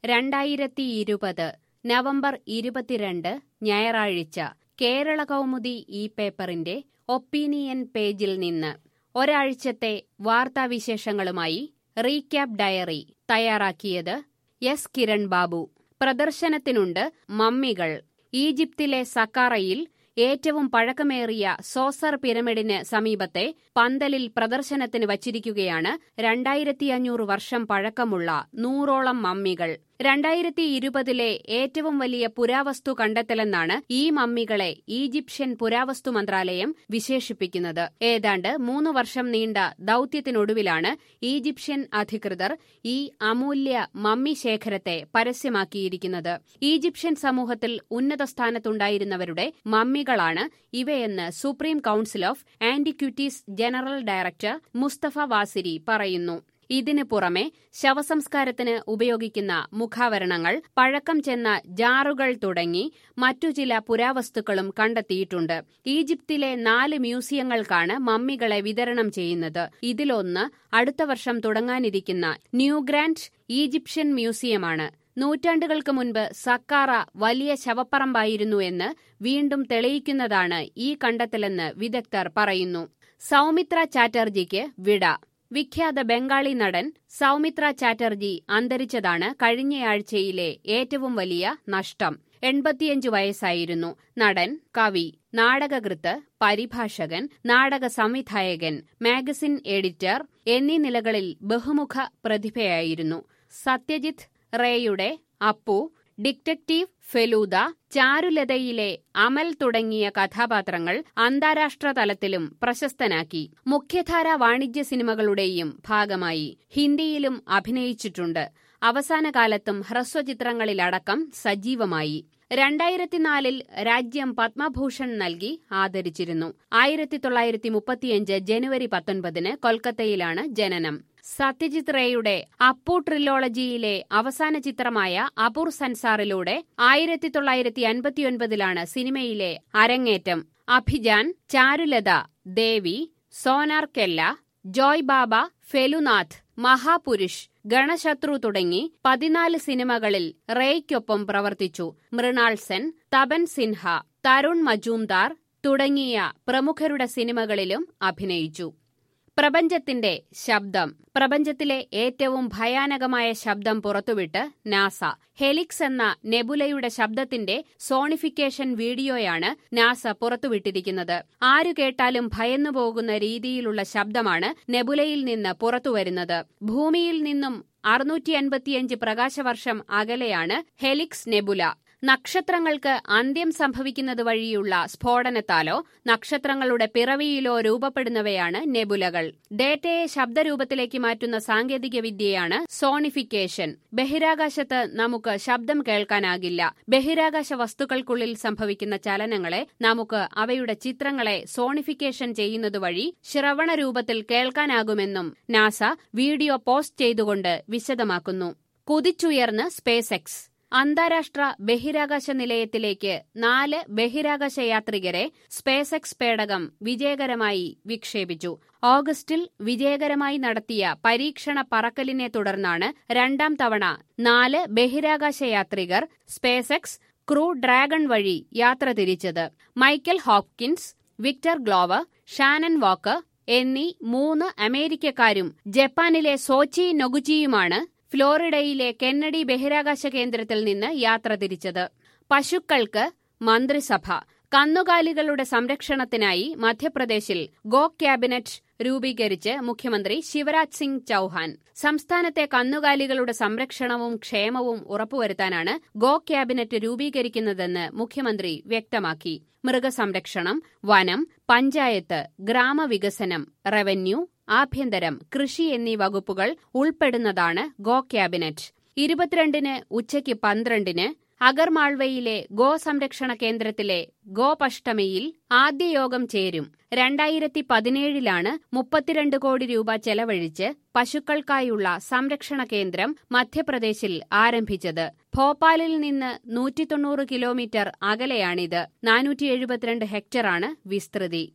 രണ്ടായിരത്തി ഇരുപത് നവംബർ ഇരുപത്തിരണ്ട് ഞായറാഴ്ച കേരള കൗമുദി ഈ പേപ്പറിന്റെ ഒപ്പീനിയൻ പേജിൽ നിന്ന് ഒരാഴ്ചത്തെ വാർത്താവിശേഷങ്ങളുമായി റീക്യാപ്പ് ഡയറി തയ്യാറാക്കിയത് എസ് കിരൺ ബാബു പ്രദർശനത്തിനുണ്ട് മമ്മികൾ ഈജിപ്തിലെ സക്കാറയിൽ ഏറ്റവും പഴക്കമേറിയ സോസർ പിരമിഡിന് സമീപത്തെ പന്തലിൽ പ്രദർശനത്തിന് വച്ചിരിക്കുകയാണ് രണ്ടായിരത്തി അഞ്ഞൂറ് വർഷം പഴക്കമുള്ള നൂറോളം മമ്മികൾ രണ്ടായിരത്തി ഇരുപതിലെ ഏറ്റവും വലിയ പുരാവസ്തു കണ്ടെത്തലെന്നാണ് ഈ മമ്മികളെ ഈജിപ്ഷ്യൻ പുരാവസ്തു മന്ത്രാലയം വിശേഷിപ്പിക്കുന്നത് ഏതാണ്ട് മൂന്ന് വർഷം നീണ്ട ദൌത്യത്തിനൊടുവിലാണ് ഈജിപ്ഷ്യൻ അധികൃതർ ഈ അമൂല്യ മമ്മി ശേഖരത്തെ പരസ്യമാക്കിയിരിക്കുന്നത് ഈജിപ്ഷ്യൻ സമൂഹത്തിൽ ഉന്നത സ്ഥാനത്തുണ്ടായിരുന്നവരുടെ മമ്മികളാണ് ഇവയെന്ന് supreme council of antiquities general director Mustafa Waziri പറയുന്നു ഇതിനു പുറമെ ശവസംസ്കാരത്തിന് ഉപയോഗിക്കുന്ന മുഖാവരണങ്ങൾ പഴക്കം ചെന്ന ജാറുകൾ തുടങ്ങി മറ്റു ചില പുരാവസ്തുക്കളും കണ്ടെത്തിയിട്ടുണ്ട് ഈജിപ്തിലെ നാല് മ്യൂസിയങ്ങൾക്കാണ് മമ്മികളെ വിതരണം ചെയ്യുന്നത് ഇതിലൊന്ന് അടുത്ത വർഷം തുടങ്ങാനിരിക്കുന്ന ന്യൂ ഗ്രാൻഡ് ഈജിപ്ഷ്യൻ മ്യൂസിയമാണ് നൂറ്റാണ്ടുകൾക്ക് മുൻപ് സക്കാറ വലിയ ശവപ്പറമ്പായിരുന്നു എന്ന് വീണ്ടും തെളിയിക്കുന്നതാണ് ഈ കണ്ടെത്തലെന്ന് വിദഗ്ധർ പറയുന്നു സൗമിത്ര ചാറ്റർജിക്ക് വിട വിഖ്യാത ബംഗാളി നടൻ സൗമിത്ര ചാറ്റർജി അന്തരിച്ചതാണ് കഴിഞ്ഞയാഴ്ചയിലെ ഏറ്റവും വലിയ നഷ്ടം എൺപത്തിയഞ്ചു വയസ്സായിരുന്നു നടൻ കവി നാടകകൃത്ത് പരിഭാഷകൻ നാടക സംവിധായകൻ മാഗസിൻ എഡിറ്റർ എന്നീ നിലകളിൽ ബഹുമുഖ പ്രതിഭയായിരുന്നു സത്യജിത്ത് റേയുടെ അപ്പു ഡിറ്റക്റ്റീവ് ഫെലൂദ ചാരുലതയിലെ അമൽ തുടങ്ങിയ കഥാപാത്രങ്ങൾ അന്താരാഷ്ട്ര തലത്തിലും പ്രശസ്തനാക്കി മുഖ്യധാര വാണിജ്യ സിനിമകളുടെയും ഭാഗമായി ഹിന്ദിയിലും അഭിനയിച്ചിട്ടുണ്ട് അവസാന കാലത്തും ഹ്രസ്വചിത്രങ്ങളിലടക്കം സജീവമായി രണ്ടായിരത്തിനാലിൽ രാജ്യം പത്മഭൂഷൺ നൽകി ആദരിച്ചിരുന്നു ആയിരത്തി തൊള്ളായിരത്തി മുപ്പത്തിയഞ്ച് ജനുവരി പത്തൊൻപതിന് കൊൽക്കത്തയിലാണ് ജനനം സത്യജിത് റേയുടെ അപ്പു ട്രിലോളജിയിലെ അവസാന ചിത്രമായ അപൂർ സൻസാറിലൂടെ ആയിരത്തി തൊള്ളായിരത്തി അൻപത്തിയൊൻപതിലാണ് സിനിമയിലെ അരങ്ങേറ്റം അഭിജാൻ ചാരുലത ദേവി സോനാർ കെല്ല ജോയ് ബാബ ഫെലുനാഥ് മഹാപുരുഷ് ഗണശത്രു തുടങ്ങി പതിനാല് സിനിമകളിൽ റേയ്ക്കൊപ്പം പ്രവർത്തിച്ചു മൃണാൾ സെൻ തപൻ സിൻഹ തരുൺ മജൂംദാർ തുടങ്ങിയ പ്രമുഖരുടെ സിനിമകളിലും അഭിനയിച്ചു പ്രപഞ്ചത്തിന്റെ ശബ്ദം പ്രപഞ്ചത്തിലെ ഏറ്റവും ഭയാനകമായ ശബ്ദം പുറത്തുവിട്ട് നാസ ഹെലിക്സ് എന്ന നെബുലയുടെ ശബ്ദത്തിന്റെ സോണിഫിക്കേഷൻ വീഡിയോയാണ് നാസ പുറത്തുവിട്ടിരിക്കുന്നത് ആരു കേട്ടാലും ഭയന്നു പോകുന്ന രീതിയിലുള്ള ശബ്ദമാണ് നെബുലയിൽ നിന്ന് പുറത്തുവരുന്നത് ഭൂമിയിൽ നിന്നും അറുന്നൂറ്റി അൻപത്തിയഞ്ച് പ്രകാശവർഷം അകലെയാണ് ഹെലിക്സ് നെബുല നക്ഷത്രങ്ങൾക്ക് അന്ത്യം സംഭവിക്കുന്നത് വഴിയുള്ള സ്ഫോടനത്താലോ നക്ഷത്രങ്ങളുടെ പിറവിയിലോ രൂപപ്പെടുന്നവയാണ് നെബുലകൾ ഡേറ്റയെ ശബ്ദരൂപത്തിലേക്ക് മാറ്റുന്ന സാങ്കേതിക വിദ്യയാണ് സോണിഫിക്കേഷൻ ബഹിരാകാശത്ത് നമുക്ക് ശബ്ദം കേൾക്കാനാകില്ല ബഹിരാകാശ വസ്തുക്കൾക്കുള്ളിൽ സംഭവിക്കുന്ന ചലനങ്ങളെ നമുക്ക് അവയുടെ ചിത്രങ്ങളെ സോണിഫിക്കേഷൻ ചെയ്യുന്നതുവഴി ശ്രവണ രൂപത്തിൽ കേൾക്കാനാകുമെന്നും നാസ വീഡിയോ പോസ്റ്റ് ചെയ്തുകൊണ്ട് വിശദമാക്കുന്നു കുതിച്ചുയർന്ന് സ്പേസ് എക്സ് അന്താരാഷ്ട്ര ബഹിരാകാശ നിലയത്തിലേക്ക് നാല് ബഹിരാകാശ യാത്രികരെ സ്പേസ് എക്സ് പേടകം വിജയകരമായി വിക്ഷേപിച്ചു ഓഗസ്റ്റിൽ വിജയകരമായി നടത്തിയ പരീക്ഷണ പറക്കലിനെ തുടർന്നാണ് രണ്ടാം തവണ നാല് ബഹിരാകാശ യാത്രികർ സ്പേസ് എക്സ് ക്രൂ ഡ്രാഗൺ വഴി യാത്ര തിരിച്ചത് Michael Hopkins Victor Glover Shannon Walker എന്നീ മൂന്ന് അമേരിക്കക്കാരും ജപ്പാനിലെ സോച്ചി നൊഗുജിയുമാണ് ഫ്ലോറിഡയിലെ കെന്നഡി ബഹിരാകാശ കേന്ദ്രത്തിൽ നിന്ന് യാത്ര തിരിച്ചത് പശുക്കൾക്ക് മന്ത്രിസഭ കന്നുകാലികളുടെ സംരക്ഷണത്തിനായി മധ്യപ്രദേശിൽ ഗോ ക്യാബിനറ്റ് രൂപീകരിച്ച് മുഖ്യമന്ത്രി ശിവരാജ് സിംഗ് ചൌഹാൻ സംസ്ഥാനത്തെ കന്നുകാലികളുടെ സംരക്ഷണവും ക്ഷേമവും ഉറപ്പുവരുത്താനാണ് ഗോ ക്യാബിനറ്റ് രൂപീകരിക്കുന്നതെന്ന് മുഖ്യമന്ത്രി വ്യക്തമാക്കി മൃഗസംരക്ഷണം വനം പഞ്ചായത്ത് ഗ്രാമവികസനം റവന്യൂ ആഭ്യന്തരം കൃഷി എന്നീ വകുപ്പുകൾ ഉൾപ്പെടുന്നതാണ് ഗോ ക്യാബിനറ്റ് ഇരുപത്തിരണ്ടിന് ഉച്ചയ്ക്ക് പന്ത്രണ്ടിന് അഗർമാൾവയിലെ ഗോ സംരക്ഷണ കേന്ദ്രത്തിലെ ഗോപഷ്ടമിയിൽ ആദ്യ യോഗം ചേരും രണ്ടായിരത്തി പതിനേഴിലാണ് മുപ്പത്തിരണ്ട് കോടി രൂപ ചെലവഴിച്ച് പശുക്കൾക്കായുള്ള സംരക്ഷണ കേന്ദ്രം മധ്യപ്രദേശിൽ ആരംഭിച്ചത് ഭോപ്പാലിൽ നിന്ന് നൂറ്റി തൊണ്ണൂറ് കിലോമീറ്റർ അകലെയാണിത് നാനൂറ്റി എഴുപത്തിരണ്ട് ഹെക്ടറാണ് വിസ്തൃതി